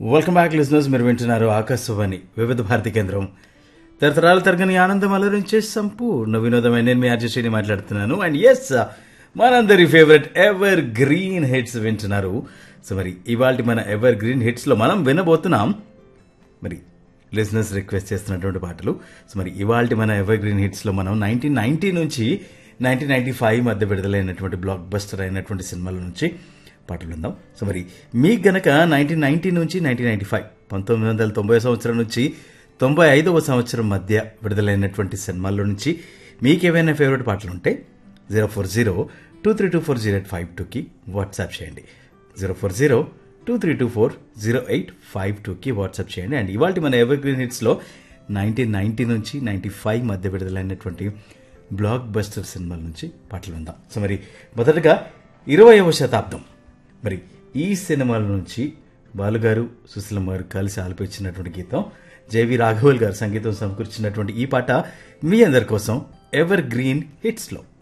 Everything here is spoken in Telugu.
వెల్కమ్ బ్యాక్ లిజనర్స్ మీరు వింటున్నారు ఆకాశవాణి వివిధ భారతి కేంద్రం తరతరాల తరగని ఆనందం అలరించే సంపూర్ణ వినోదమైన నేను మీ ఆర్జశ్రీని మాట్లాడుతున్నాను అండ్ ఎస్ మనందరి ఫేవరెట్ ఎవర్ గ్రీన్ హిట్స్ వింటున్నారు సో మరి ఇవాళ మన ఎవర్ గ్రీన్ హిట్స్ లో మనం వినబోతున్నాం మరి లిజినెస్ రిక్వెస్ట్ చేస్తున్నటువంటి పాటలు సో మరి ఇవాళ మన ఎవర్ గ్రీన్ హిట్స్ లో మనం నైన్టీన్ నైన్టీ నుంచి నైన్టీన్ నైన్టీ ఫైవ్ మధ్య విడుదలైనటువంటి బ్లాక్ బస్టర్ అయినటువంటి సినిమాల నుంచి పాటలు విందాం సో మరి మీకు గనక నైన్టీన్ నైన్టీ నుంచి నైన్టీన్ నైన్టీ ఫైవ్ పంతొమ్మిది వందల తొంభై సంవత్సరం నుంచి తొంభై ఐదవ సంవత్సరం మధ్య విడుదలైనటువంటి సినిమాల్లో నుంచి మీకు ఏవైనా ఫేవరెట్ పాటలు ఉంటే zero four zero two three two four zero eight five టూకి వాట్సాప్ చేయండి zero four zero two three two four zero eight five టూకి వాట్సాప్ చేయండి అండ్ ఇవాళ మన ఎవర్ గ్రీన్ హిట్స్లో నైన్టీన్ నైన్టీ నుంచి నైన్టీ ఫైవ్ మధ్య విడుదలైనటువంటి బ్లాక్ బస్టర్ సినిమాల నుంచి పాటలు విందాం సో మరి మొదటగా ఇరవయవ శతాబ్దం మరి ఈ సినిమాల నుంచి బాలుగారు సుశీలమ్మ గారు కలిసి ఆలపించినటువంటి గీతం జేవి రాఘవల్ గారు సంగీతం సమకూర్చినటువంటి ఈ పాట మీ అందరి కోసం ఎవర్ గ్రీన్ హిట్స్లో